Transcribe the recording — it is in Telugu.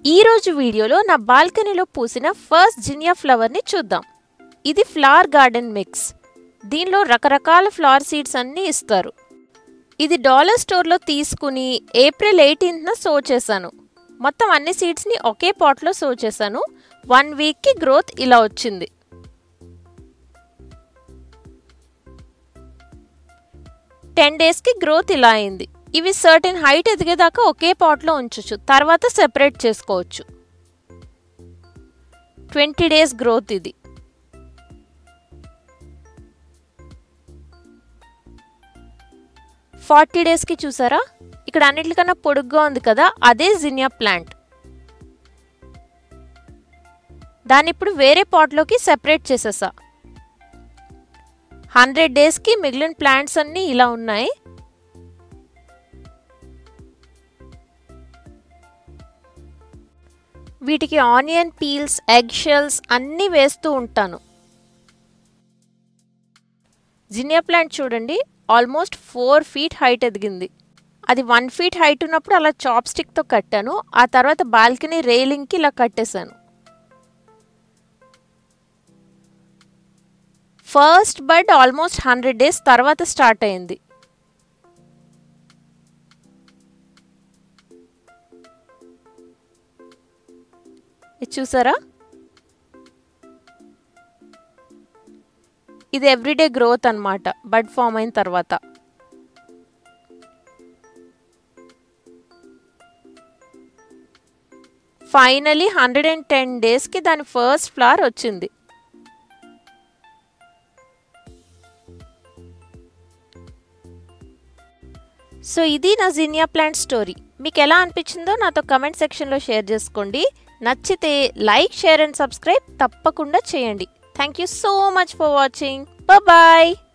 ఈరోజు వీడియోలో నా బాల్కనీలో పూసిన ఫస్ట్ జినియా ఫ్లవర్ని చూద్దాం ఇది ఫ్లవర్ గార్డెన్ మిక్స్ దీనిలో రకరకాల ఫ్లవర్ సీడ్స్ అన్నీ ఇస్తారు ఇది డాలర్ స్టోర్లో తీసుకుని ఏప్రిల్ ఎయిటీన్త్న సో చేశాను మొత్తం అన్ని సీడ్స్ని ఒకే పాట్లో సో చేశాను వన్ వీక్కి గ్రోత్ ఇలా వచ్చింది టెన్ డేస్కి గ్రోత్ ఇలా అయింది ఇవి సర్టెన్ హైట్ ఎదిగేదాకా ఒకే పాట్లో ఉంచవచ్చు తర్వాత సెపరేట్ చేసుకోవచ్చు ట్వంటీ డేస్ గ్రోత్ ఇది ఫార్టీ డేస్కి చూసారా ఇక్కడ అన్నిటికన్నా పొడుగ్గా ఉంది కదా అదే జినియా ప్లాంట్ దాన్ని ఇప్పుడు వేరే పాట్లోకి సెపరేట్ చేసేసా హండ్రెడ్ డేస్కి మిగిలిన ప్లాంట్స్ అన్నీ ఇలా ఉన్నాయి వీటికి ఆనియన్ పీల్స్ ఎగ్ షెల్స్ అన్నీ వేస్తూ ఉంటాను జినియా ప్లాంట్ చూడండి ఆల్మోస్ట్ ఫోర్ ఫీట్ హైట్ ఎదిగింది అది వన్ ఫీట్ హైట్ ఉన్నప్పుడు అలా చాప్ స్టిక్తో కట్టాను ఆ తర్వాత బాల్కనీ రైలింగ్కి ఇలా కట్టేశాను first bird almost hundred days తర్వాత స్టార్ట్ అయింది ఇది చూసారా ఇది ఎవ్రీడే గ్రోత్ అనమాట బడ్ ఫామ్ అయిన తర్వాత ఫైనలీ హండ్రెడ్ అండ్ టెన్ డేస్కి దాని ఫస్ట్ ఫ్లవర్ వచ్చింది సో ఇది నా జినియా ప్లాంట్ స్టోరీ మీకు ఎలా అనిపించిందో నాతో కమెంట్ సెక్షన్లో షేర్ చేసుకోండి నచ్చితే లైక్ షేర్ అండ్ సబ్స్క్రైబ్ తప్పకుండా చేయండి thank you so much for watching bye